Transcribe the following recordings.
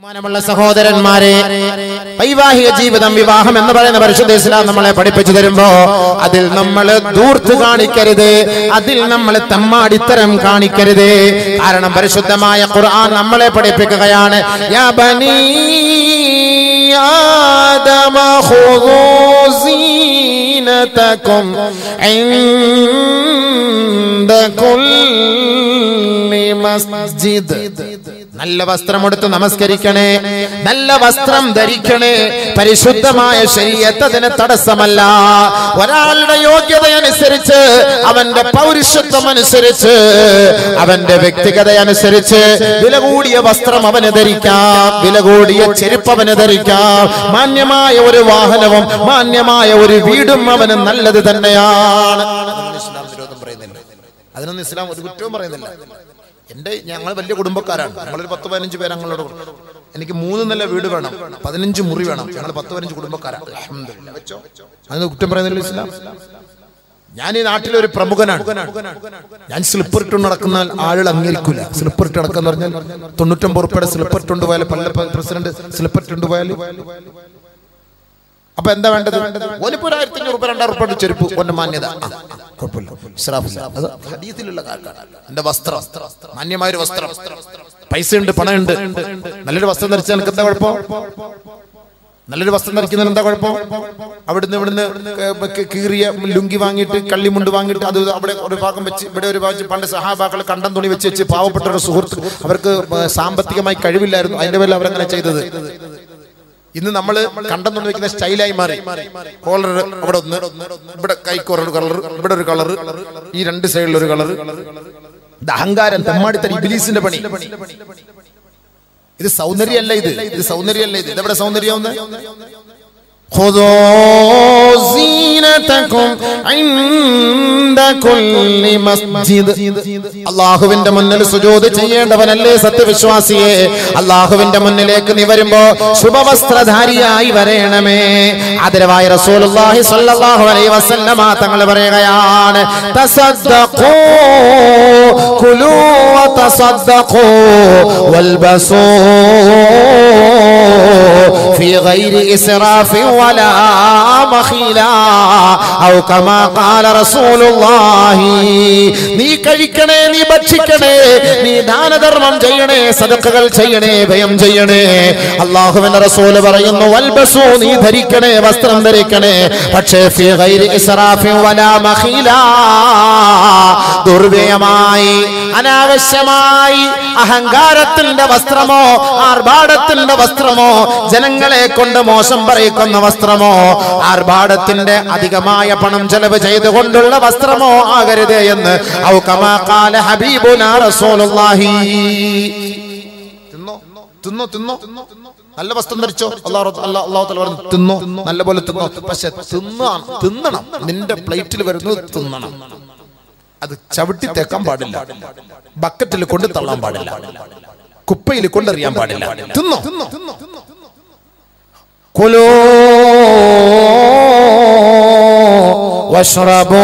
ബഹുമാനമുള്ള സഹോദരന്മാരെ വൈവാഹിക ജീവിതം വിവാഹം എന്ന് പറയുന്ന പരിശുദ്ധ ഇസ്ലാം നമ്മളെ പഠിപ്പിച്ചു തരുമ്പോ അതിൽ നമ്മൾ ദൂർത്ത് കാണിക്കരുത് അതിൽ നമ്മൾ തമ്മാടിത്തരം കാണിക്കരുത് കാരണം പരിശുദ്ധമായ ഖുർആൻ നമ്മളെ പഠിപ്പിക്കുകയാണ് യാ ബനീ ആദമ ഖുദൂ സീനതകും ഇൻദ കുല്ലി മസ്ജിദ് നല്ല വസ്ത്രമെടുത്ത് നമസ്കരിക്കണേ നല്ല വസ്ത്രം ധരിക്കണേ പരിശുദ്ധമായ ശരീരത്ത് അതിന് തടസ്സമല്ല ഒരാളുടെ യോഗ്യത അനുസരിച്ച് അവന്റെ പൗരുഷത്വം അനുസരിച്ച് അവന്റെ വ്യക്തിഗത അനുസരിച്ച് വില കൂടിയ വസ്ത്രം അവന് ധരിക്കാം വില കൂടിയ ചെരുപ്പ് അവന് ധരിക്കാം മാന്യമായ ഒരു വാഹനവും മാന്യമായ ഒരു വീടും അവന് നല്ലത് തന്നെയാണ് ഇസ്ലാം വിരോധം പറയുന്നില്ല അതിനൊന്നും ഇസ്ലാം ഒരു കുറ്റവും പറയുന്നില്ല എന്റെ ഞങ്ങൾ വലിയ കുടുംബക്കാരാണ് ഞങ്ങളൊരു പത്ത് പതിനഞ്ച് പേര് ഞങ്ങളോട് എനിക്ക് മൂന്ന് നില വീട് വേണം പതിനഞ്ച് മുറി വേണം ഞങ്ങൾ പത്ത് പതിനഞ്ച് കുടുംബക്കാരാണ് അൽഹംദുലില്ലാ. വെച്ചോ അതിന് കുറ്റം പറയുന്നില്ല ഇസ്ലാം ഞാൻ ഈ നാട്ടിലെ ഒരു പ്രമുഖനാണ് ഞാൻ സ്ലിപ്പർ ഇട്ട് നടക്കുന്ന ആളുകൾ അംഗീകരിക്കില്ല സ്ലിപ്പർ ഇട്ട് നടക്കുന്ന പറഞ്ഞാൽ തൊണ്ണൂറ്റൊമ്പത് ഉറുപ്പയുടെ സ്ലിപ്പർ ഇട്ടുകൊണ്ട് പോയാൽ പല പ്രസിഡന്റ് സ്ലിപ്പർ ഇട്ടുകൊണ്ട് പോയാൽ അപ്പൊ എന്താ വേണ്ടത് ഓനിപ്പോ ഒരു ആയിരത്തി അഞ്ഞൂറ് രൂപ രണ്ടായിരം രൂപ ചെരുപ്പ് ഓന്റെ മാന്യത ആ, കുഴപ്പമില്ല ഇസ്രാഫില്ല. അത് ഹദീസിലുള്ള കാക്കാണ് എന്റെ വസ്ത്രം മാന്യമായ ഒരു വസ്ത്രം പൈസ ഉണ്ട് പണമുണ്ട് നല്ലൊരു വസ്ത്രം ധരിച്ചാൽ എനിക്ക് എന്താ കുഴപ്പം നല്ലൊരു വസ്ത്രം ധരിക്കുന്നതിന് എന്താ കുഴപ്പം അവിടുന്ന് ഇവിടുന്ന് ക- ക- കീറിയ ലുങ്കി വാങ്ങിയിട്ട് കള്ളിമുണ്ട് വാങ്ങിയിട്ട് അത് അവിടെ ഒരു ഭാഗം വെച്ച് ഇവിടെ ഒരു ഭാഗം പണ്ട് സഹാബാക്കൾ കണ്ടം തുണി വെച്ച് വെച്ച് പാവപ്പെട്ട ഒരു സുഹൃത്ത് അവർക്ക് സാമ്പത്തികമായി കഴിവില്ലായിരുന്നു അതിന്റെ പേരിൽ അവരങ്ങനെ ചെയ്തത് ഇന്ന് നമ്മൾ കണ്ടം തുണി വെക്കുന്ന സ്റ്റൈലായി മാറി കോളർ അവിടെ ഒന്ന് ഇവിടെ കൈക്കോറ ഒരു കളർ ഇവിടെ ഒരു കളർ ഈ രണ്ട് സൈഡിൽ ഒരു കളർ ഇത് അഹങ്കാരം തെമ്മാടിത്തരി ഇബിലീസിന്റെ പണി ഇത് സൗന്ദര്യമല്ല ഇത് ഇത് സൗന്ദര്യമല്ല ഇത് ഇതെവിടെ സൗന്ദര്യം خذوا زينتكم عند كل مسجد അള്ളാഹുവിന്റെ മുന്നിൽ സുജൂദ് ചെയ്യേണ്ടവനല്ലേ സത്യവിശ്വാസിയെ അള്ളാഹുവിന്റെ മുന്നിലേക്ക് നീ വരുമ്പോ ശുഭവസ്ത്രധാരിയായി വരേണമേ ആദരവായ റസൂലുള്ളാഹി സ്വല്ലല്ലാഹു അലൈഹി വസല്ലമ തങ്ങൾ പറയുകയാണ് തസദ്ദഖൂ കുലൂ വതസദ്ദഖൂ വൽബസൂ في غير إسراف ولا مخيلا أو كما قال رسول الله നീ കഴിക്കണേ നീ ഭക്ഷിക്കണേ നീ ദാനധർമ്മം ചെയ്യണേ സദക്കകൾ ചെയ്യണേ ഭയം ചെയ്യണേ അള്ളാഹുവിന്റെ റസൂല് പറയുന്നു വൽബസു നീ ധരിക്കണേ വസ്ത്രം ധരിക്കണേ പക്ഷേ ഫി ഗൈരി ഇസ്റാഫിൻ വലാ മഖീലാ ദുർവ്യയമായി അനാവശ്യമായി അഹങ്കാരത്തിന്റെ വസ്ത്രമോ ആർഭാടത്തിന്റെ വസ്ത്രമോ ജനങ്ങളെ കൊണ്ട് മോശം പറയിക്കുന്ന വസ്ത്രമോ ആർഭാടത്തിന്റെ അധികമായ പണം ചെലവ് ചെയ്തുകൊണ്ടുള്ള വസ്ത്രമോ ആകരുത് എന്ന് ഔ കമാ ഖാല ഹബീബുനാ റസൂലുള്ളാഹി തിന്നോ തിന്നോ തിന്നോ നല്ല വസ്ത്രം ധരിച്ചോ അള്ളാഹു അല്ലാ- അള്ളാഹു തആല പറഞ്ഞു തിന്നോ നല്ല പോലെ തിന്നോ പക്ഷെ തിന്നാണ് തിന്നണം നിന്റെ പ്ലേറ്റിൽ വരുന്നത് തിന്നണം അത് ചവിട്ടി തേക്കാൻ പാടില്ല ബക്കറ്റിൽ കൊണ്ട് തള്ളാൻ പാടില്ല കുപ്പയിൽ കൊണ്ടെറിയാൻ പാടില്ല തിന്നോ കുലോ വഷ്റബോ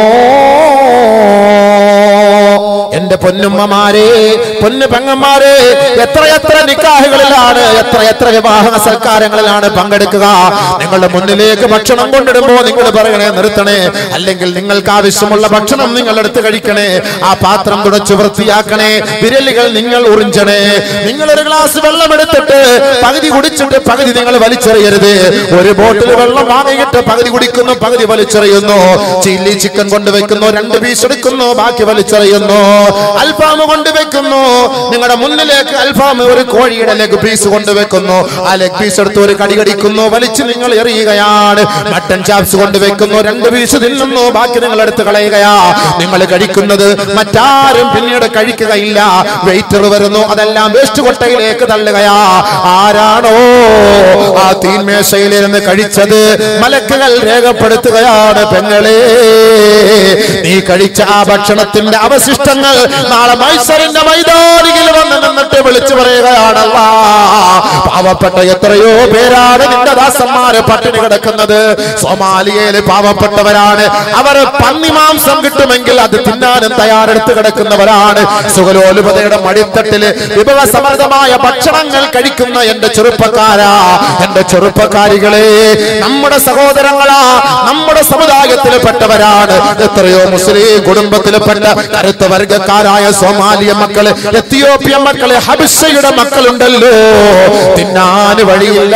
എന്റെ പൊന്നുമ്മമാരെ പൊന്നു പെങ്ങന്മാരെ എത്രയെത്ര നിക്കാഹുകളിലാണ് എത്രയെത്ര വിവാഹ സൽക്കാരങ്ങളിലാണ് പങ്കെടുക്കുക നിങ്ങളുടെ മുന്നിലേക്ക് ഭക്ഷണം കൊണ്ടിടുമ്പോ നിങ്ങൾ പറയണേ നിർത്തണേ അല്ലെങ്കിൽ നിങ്ങൾക്ക് ആവശ്യമുള്ള ഭക്ഷണം നിങ്ങൾ എടുത്ത് കഴിക്കണേ ആ പാത്രം തുടച്ചു വൃത്തിയാക്കണേ വിരലുകൾ നിങ്ങൾ ഉറിഞ്ചണേ നിങ്ങൾ ഒരു ഗ്ലാസ് വെള്ളം എടുത്തിട്ട് പകുതി കുടിച്ചിട്ട് പകുതി നിങ്ങൾ വലിച്ചെറിയരുത് ഒരു ബോട്ടിൽ വെള്ളം വാങ്ങിയിട്ട് പകുതി കുടിക്കുന്നു പകുതി വലിച്ചെറിയുന്നു ചില്ലി ചിക്കൻ കൊണ്ടുവെക്കുന്നു രണ്ട് പീസ് എടുക്കുന്നു ബാക്കി വലിച്ചെറിയുന്നു അൽഫാം കൊണ്ടുവെക്കുന്നു നിങ്ങളുടെ മുന്നിലേക്ക് അൽഫാം ഒരു കോഴിയുടെ ലെഗ് പീസ് കൊണ്ടുവെക്കുന്നു ആ ലെഗ് പീസ് എടുത്ത് ഒരു കടി കടിക്കുന്നു വലിച്ച് നിങ്ങൾ എറിയുകയാണ് മട്ടൻ ചാപ്സ് കൊണ്ടുവെക്കുന്നു രണ്ട് പീസ് തിന്നുന്നു ബാക്കി നിങ്ങൾ എടുത്ത് കളയുകയാ നിങ്ങൾ കഴിക്കുന്നത് മറ്റാരും പിന്നീട് കഴിക്കുകയില്ല വെയിറ്റർ വരുന്നു അതെല്ലാം വേസ്റ്റ് കൊട്ടയിലേക്ക് തള്ളുകയാ ആരാണോ ആ തീന്മേശയിൽ നിന്ന് കഴിച്ചത് മലക്കുകൾ രേഖപ്പെടുത്തുകയാണ് പെങ്ങളെ നീ കഴിച്ച ആ ഭക്ഷണത്തിന്റെ അവശിഷ്ടങ്ങൾ നാളെ മൈസറിന്റെ മൈതാനിയിൽ വന്ന് നിന്നിട്ട് വിളിച്ചു പറയുകയാണല്ല പാവപ്പെട്ട എത്രയോ പേരാണ് നിന്റെ ദാസന്മാര് പട്ടിണി കിടക്കുന്നത് സോമാലിയയില് പാവപ്പെട്ടവരാണ് അവർ പന്നിമാംസം കിട്ടുമെങ്കിൽ അത് തിന്നാനും തയ്യാറെടുത്ത് കിടക്കുന്നവരാണ് സുഖലോലുപതയുടെ മടിത്തട്ടില് വിഭവസമൃദ്ധമായ ഭക്ഷണങ്ങൾ കഴിക്കുന്ന എന്റെ ചെറുപ്പക്കാരാ എന്റെ ചെറുപ്പക്കാരികളെ നമ്മുടെ സഹോദരങ്ങളാ നമ്മുടെ സമുദായത്തിൽപ്പെട്ടവരാണ് എത്രയോ മുസ്ലിം കുടുംബത്തിൽപ്പെട്ട കരുത്ത വർഗക്കാരായ സോമാലിയ മക്കള് എത്തിയോപ്യ മക്കള് ഹബിഷയുടെ മക്കളുണ്ടല്ലോ തിന്നാന് വഴിയില്ല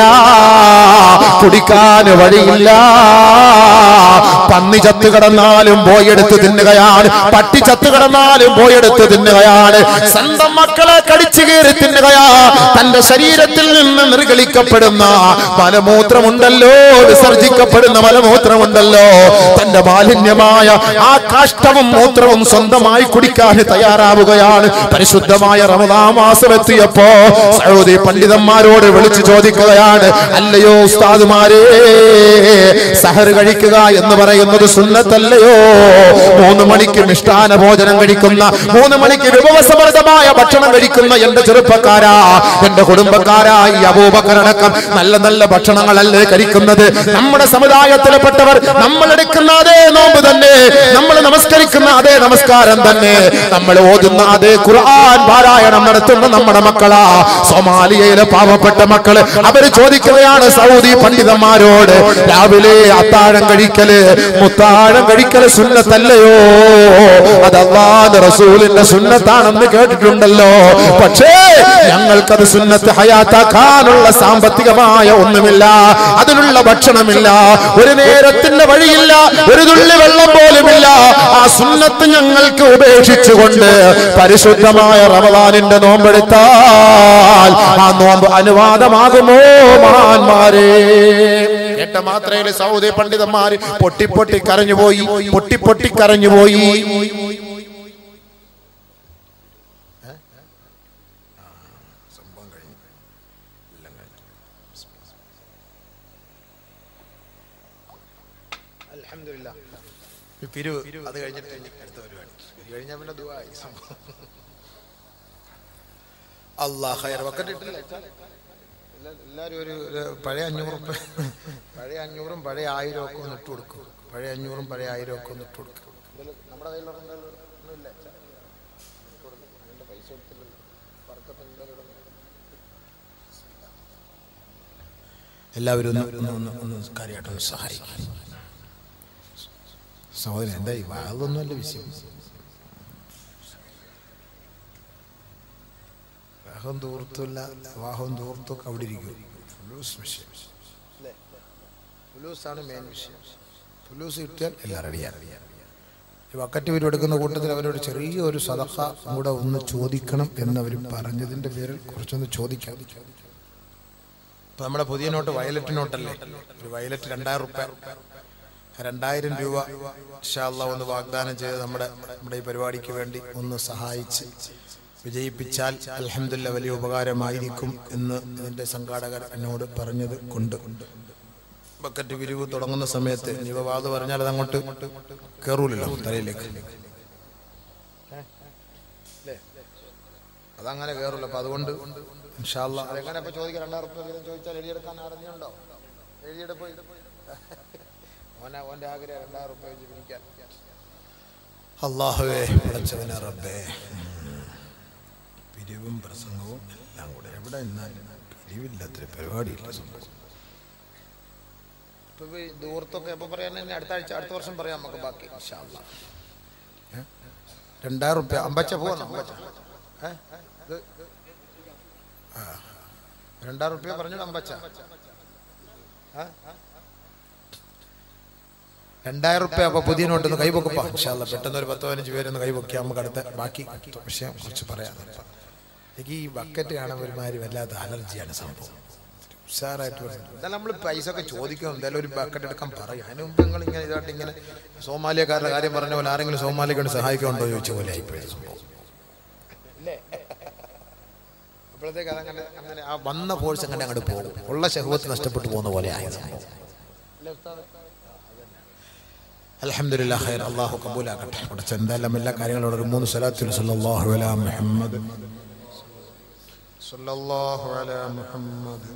കുടിക്കാൻ വഴിയില്ല പന്നി ചത്തു കിടന്നാലും പോയെടുത്ത് തിന്നുകയാണ് പട്ടി ചത്തു കിടന്നാലും പോയെടുത്ത് തിന്നുകയാണ് സ്വന്തം മക്കളെ കടിച്ചു കയറി തിന്നുകയാ തന്റെ ശരീരത്തിൽ നിന്ന് നിർഗളിക്കപ്പെടുന്ന മലമൂത്രമുണ്ടല്ലോ വിസർജിക്കപ്പെടുന്ന മലമൂത്രമുണ്ടല്ലോ തന്റെ മാലിന്യമായ ആ കാഷ്ടവും മൂത്രവും സ്വന്തമായി കുടിക്കാൻ തയ്യാറാവുകയാണ് പരിശുദ്ധമായ റമദാ മാസം എത്തിയപ്പോ സൗദി പണ്ഡിതന്മാരോട് വിളിച്ചു ചോദിക്കുകയാണ് അല്ലയോ ഉസ്താദുമാരേ സഹർ കഴിക്കുക എന്ന് പറയുന്നത് സുന്നത്തല്ലയോ മൂന്ന് മണിക്ക് മിഷ്ടാന ഭോജനം കഴിക്കുന്ന മൂന്ന് മണിക്ക് വിഭവസമൃദ്ധമായ ഭക്ഷണം കഴിക്കുന്ന എന്റെ ചെറുപ്പക്കാരാ എന്റെ കുടുംബക്കാരാ ഈ അബൂബക്കറടക്കം നല്ല നല്ല ഭക്ഷണങ്ങളല്ലേ കഴിക്കുന്നത് നമ്മുടെ സമുദായത്തിൽപ്പെട്ടവർ നമ്മൾ എടുക്കുന്ന അതേ നോമ്പ് തന്നെ നമ്മൾ നമസ്കരിക്കുന്ന അതേ നമസ്കാരം തന്നെ നമ്മൾ ഓതുന്ന അതേ ഖുർആൻ പാരായണം നടത്തുന്ന നമ്മുടെ മക്കളാ സോമാലിയയിലെ പാവപ്പെട്ട മക്കള് അവര് ചോദിക്കുകയാണ് സൗദി പണ്ഡിതന്മാരോട് രാവിലെ അത്താഴം കഴിക്കല് മുത്താഴം കഴിക്കല് സുന്നത്തല്ലയോ അത് അള്ളാന്റെ റസൂലിന്റെ സുന്നത്താണെന്ന് കേട്ടിട്ടുണ്ടല്ലോ പക്ഷേ ഞങ്ങൾക്കത് സുന്നത്ത് ഹയാത്താക്കാനുള്ള സാമ്പത്തികമായ ഒന്നുമില്ല അതിനുള്ള ഭക്ഷണമില്ല ഒരു നേരത്തിന്റെ വഴിയില്ല ഒരു തുള്ളി വെള്ളം പോലുമില്ല ആ സുന്നത്ത് ഞങ്ങൾക്ക് ഉപേക്ഷിച്ചുകൊണ്ട് പരിശുദ്ധമായ റമദാനിന്റെ നോമ്പെടുത്താൽ ആ നോമ്പ് അനുവാദമാകുമോ മഹാന്മാരെ കേട്ട മാത്രയിൽ സൗദി പണ്ഡിതന്മാര് പൊട്ടി പൊട്ടി കരഞ്ഞുപോയി പൊട്ടി പൊട്ടി കരഞ്ഞുപോയി പിരിവ് അത് കഴിഞ്ഞിട്ട് ഇനി അടുത്ത പരിപാടി ഇത് കഴിഞ്ഞാൽ പിന്നെ ദുബായി അള്ളാഹ് ഹയർ വക്കറ്റ് ഇട്ടില്ല എല്ലാവരും ഒരു ഒരു പഴയ അഞ്ഞൂറ് ഉറുപ്പ പഴയ അഞ്ഞൂറും പഴയ ആയിരം ഒക്കെ ഒന്ന് ഇട്ട് കൊടുക്കും പഴയ അഞ്ഞൂറും പഴയ ആയിരം ഒക്കെ ഒന്ന് ഇട്ട് കൊടുക്കും നമ്മുടെ കയ്യിലൊന്നുമില്ല പൈസ കൊടുത്തില്ലല്ലോ എല്ലാവരും ഒന്ന് ഒന്ന് ഒന്ന് ഒന്ന് കാര്യമായിട്ടൊന്ന് സഹായിക്കും സഹോദരൻ എന്താ ഈ അതൊന്നുമല്ല വിഷയം വിവാഹം തൂർത്തില്ല വിവാഹം തൂർത്തൊക്കെ അവിടെ ഇരിക്കും ഫുലൂസ് വിഷയം അല്ലേ ഫുലൂസാണ് മെയിൻ വിഷയം ഫുലൂസ് കിട്ടിയാൽ എല്ലാം റെഡിയാണ് ഈ വക്കറ്റ് വീട് എടുക്കുന്ന കൂട്ടത്തിൽ അവരോട് ചെറിയൊരു സദഹ കൂടെ ഒന്ന് ചോദിക്കണം എന്നവർ പറഞ്ഞതിൻ്റെ പേരിൽ കുറച്ചൊന്ന് ചോദിക്കാം ഇപ്പം നമ്മുടെ പുതിയ നോട്ട് വയലറ്റ് നോട്ടല്ലേ ഒരു വയലറ്റ് രണ്ടായിരം റുപ്യ രണ്ടായിരം രൂപ ഇൻഷാല്ല ഒന്ന് വാഗ്ദാനം ചെയ്ത് നമ്മുടെ നമ്മുടെ ഈ പരിപാടിക്ക് വേണ്ടി ഒന്ന് സഹായിച്ച് വിജയിപ്പിച്ചാൽ അലഹമില്ല വലിയ ഉപകാരമായിരിക്കും എന്ന് ഇതിന്റെ സംഘാടകർ എന്നോട് പറഞ്ഞത് കൊണ്ട് ബക്കറ്റ് വിരിവ് തുടങ്ങുന്ന സമയത്ത് ജീവവാദ് പറഞ്ഞാൽ അത് അങ്ങോട്ട് കയറൂലല്ലോ തലയിലേക്ക് അതങ്ങനെ കയറില്ല അപ്പൊ അതുകൊണ്ട് ഇൻഷാല്ല അതെങ്ങനെ ഇപ്പൊ ചോദിക്കാം രണ്ടായിരം റുപ്യ വീതം ചോദിച്ചാൽ എഴുതിയെടുക്കാൻ അറിഞ്ഞുണ്ടോ എഴുതിയെടുപ്പ് ഓന ഓന്റെ ആഗ്രഹം രണ്ടായിരം റുപ്യ വെച്ച് പിടിക്കാൻ അള്ളാഹുവേ പടച്ചവനെ റബ്ബേ പിരിവും പ്രസംഗവും എല്ലാം കൂടെ എവിടെ നിന്നാലും പിരിവില്ലാത്തൊരു പരിപാടിയില്ല സംഭവം ഇപ്പൊ ഈ ദൂരത്തൊക്കെ എപ്പോ പറയാൻ അടുത്ത ആഴ്ച അടുത്ത വർഷം പറയാം നമുക്ക് ബാക്കി ഇൻഷാ അല്ലാ. ഏ? രണ്ടായിരം റുപ്യ അമ്പച്ച പോകണം അമ്പച്ച ഏ? ഇത് ആ. രണ്ടായിരം റുപ്യ പറഞ്ഞു അമ്പച്ച ആ? രണ്ടായിരം റുപ്യ അപ്പൊ പുതിയ നോട്ടൊന്ന് കൈപൊക്കപ്പാ ഇൻഷാല്ല പെട്ടെന്ന് ഒരു പത്ത് പതിനഞ്ച് പേരൊന്ന് കൈപൊക്കിയാൽ നമുക്ക് അടുത്ത ബാക്കി വിഷയം കുറിച്ച് പറയാം എനിക്ക് ഈ ബക്കറ്റ് കാണാൻ ഒരുമാതിരി വല്ലാത്ത അലർജിയാണ് സംഭവം ഉഷാറായിട്ട് വരുന്നത് എന്നാലും നമ്മൾ പൈസ ഒക്കെ ചോദിക്കണം എന്തായാലും ഒരു ബക്കറ്റ് എടുക്കാൻ പറയും അതിന് മുമ്പ് നിങ്ങൾ ഇങ്ങനെ ഇതായിട്ട് ഇങ്ങനെ സോമാലിയക്കാരുടെ കാര്യം പറഞ്ഞ പോലെ ആരെങ്കിലും സോമാലിക്ക് വേണ്ടി സഹായിക്കുന്നുണ്ടോ ചോദിച്ച പോലെ ആയിപ്പോയത് സംഭവം അപ്പോഴത്തേക്ക് അതങ്ങനെ അങ്ങനെ ആ വന്ന ഫോഴ്സ് അങ്ങനെ അങ്ങോട്ട് പോകും ഉള്ള ശഹവത്ത് നഷ്ടപ്പെട്ടു പോകുന്ന പോലെ ആയത് അലഹമില്ല ഖൈർ അള്ളാഹു കബൂലാക്കട്ടെ കുറച്ച് എന്തായാലും എല്ലാ കാര്യങ്ങളോട് ഒരു മൂന്ന് സ്വലാത്തിൽ സല്ലല്ലാഹു അലാ മുഹമ്മദ് സല്ലല്ലാഹു അലാ മുഹമ്മദ്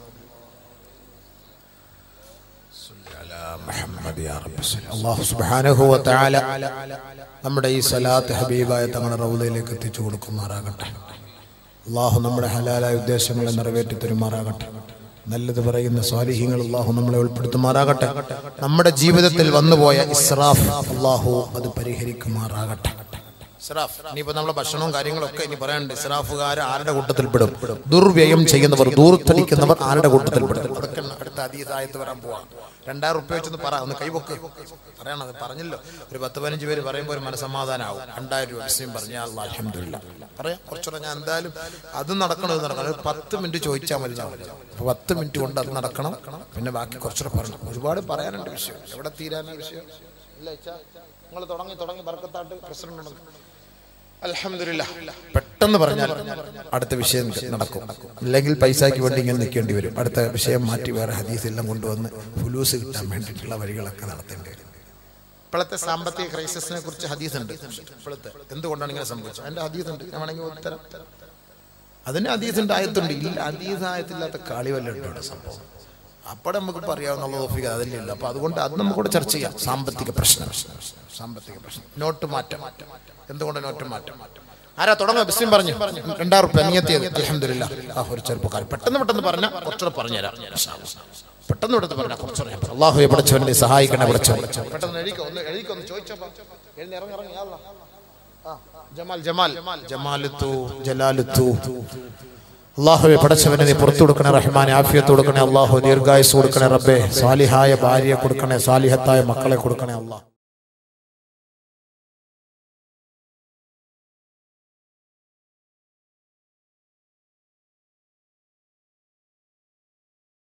മുഹമ്മദ് യാ റബ്ബി സല്ലി. അല്ലാഹു സുബ്ഹാനഹു വ തആല നമ്മുടെ ഈ സലാത്ത് ഹബീബായ തങ്ങളുടെ റൗദയിലേക്ക് എത്തിച്ചു കൊടുക്കുമാറാകട്ടെ അള്ളാഹു നമ്മുടെ ഹലാലായ ഉദ്ദേശങ്ങളെ നിറവേറ്റി തരുമാറാകട്ടെ നല്ലത് പറയുന്ന സ്വാലിഹ്യങ്ങൾ അള്ളാഹു നമ്മളെ ഉൾപ്പെടുത്തുമാറാകട്ടെ നമ്മുടെ ജീവിതത്തിൽ വന്നുപോയ ഇസ്രാഫ് അള്ളാഹു അത് പരിഹരിക്കുമാറാകട്ടെ ഇസ്രാഫ് ഇനിയിപ്പോ നമ്മളെ ഭക്ഷണവും കാര്യങ്ങളൊക്കെ ഇനി പറയാനുണ്ട് ഇസ്രാഫുകാർ ആരുടെ കൂട്ടത്തിൽ പെടും ദുർവ്യയം ചെയ്യുന്നവർ ദൂർത്തടിക്കുന്നവർ ആരുടെ കൂട്ടത്തിൽ പെടും അതൊക്കെ അടുത്ത അതീതായത്ത് വരാൻ പോവാം രണ്ടായിരം റുപ്യ വെച്ചൊന്ന് പറ ഒന്ന് കൈവക്ക് പറയണത് പറഞ്ഞല്ലോ ഒരു പത്ത് പതിനഞ്ച് പേര് പറയുമ്പോൾ ഒരു മനസമാധാനമാവും രണ്ടായിരം രൂപ വിഷയം പറഞ്ഞാൽ അലഹമില്ല പറയാം കുറച്ചുകൂടെ ഞാൻ എന്തായാലും അത് നടക്കണം ഇത് നടക്കണം ഒരു പത്ത് മിനിറ്റ് ചോദിച്ചാൽ മതി അപ്പൊ പത്ത് മിനിറ്റ് കൊണ്ട് അത് നടക്കണം പിന്നെ ബാക്കി കുറച്ചുകൂടെ പറയണം ഒരുപാട് പറയാനുണ്ട് വിഷയം എവിടെ തീരാനാ വിഷയം ഇല്ല നിങ്ങൾ തുടങ്ങി തുടങ്ങി ബർക്കത്താട്ട് പ്രസിഡന്റ് അൽഹംദുലില്ലാ പെട്ടെന്ന് പറഞ്ഞാൽ അടുത്ത വിഷയം നടക്കും അല്ലെങ്കിൽ പൈസയ്ക്ക് വേണ്ടി ഇങ്ങനെ നിൽക്കേണ്ടി വരും അടുത്ത വിഷയം മാറ്റി വേറെ ഹദീസ് എല്ലാം കൊണ്ടുവന്ന് ഫുലൂസ് കിട്ടാൻ വേണ്ടിയിട്ടുള്ള വഴികളൊക്കെ നടത്തേണ്ടി വരും ഇപ്പോഴത്തെ സാമ്പത്തിക ക്രൈസിസിനെ കുറിച്ച് ഹദീസ് ഉണ്ട് ഇപ്പോഴത്തെ എന്തുകൊണ്ടാണ് ഇങ്ങനെ സംഭവിച്ചത് അതിന്റെ ഹദീസ് ഉണ്ട് ഞാൻ വേണമെങ്കിൽ ഉത്തരം തരാം. അതിന് ഹദീസിന്റെ ആയത്തുണ്ട് ഇല്ല ഹദീസ് ആയത്തില്ലാത്ത കളി വല്ല ഉണ്ടോ ഇവിടെ സംഭവം അപ്പോൾ നമുക്ക് പറയാവുന്ന തോഫിക അതിലേ ഉള്ളൂ അപ്പൊ അതുകൊണ്ട് അത് നമുക്കൂടെ ചർച്ച ചെയ്യാം സാമ്പത്തിക പ്രശ്നം സാമ്പത്തിക പ്രശ്നം നോട്ട് മാറ്റം എന്തുകൊണ്ട് നോട്ട് മാറ്റം ആരാ തുടങ്ങുക ബിസ്ലിം പറഞ്ഞു രണ്ടായിരം റുപ്യ നിയത്തിയത് അലഹമില്ല ആ ഒരു ചെറുപ്പക്കാരൻ പെട്ടെന്ന് പെട്ടെന്ന് പറഞ്ഞാൽ കുറച്ചുകൂടെ പറഞ്ഞുതരാം പെട്ടെന്ന് പെട്ടെന്ന് പറഞ്ഞാൽ കുറച്ചുകൂടെ ഞാൻ പറയാം. അള്ളാഹുയെ പഠിച്ചവനെ സഹായിക്കണേ പഠിച്ചവൻ പെട്ടെന്ന് എഴുതിക്കോ ഒന്ന് എഴുതിക്കോ ഒന്ന് ചോദിച്ചപ്പോ എഴുതി ഇറങ്ങി ഇറങ്ങി യാ അല്ലാ. ആ, ജമാൽ ജമാൽ ജമാലുത്തു ജലാലുത്തു അള്ളാഹുവെ പടച്ചവനെ നീ പുറത്തു കൊടുക്കണേ റഹ്മാൻ ആഫിയത്ത് കൊടുക്കണേ അള്ളാഹു ദീർഘായുസ് കൊടുക്കണേ റബ്ബേ സാലിഹായ ഭാര്യയെ കൊടുക്കണേ സാലിഹത്തായ മക്കളെ കൊടുക്കണേ അള്ളാഹ്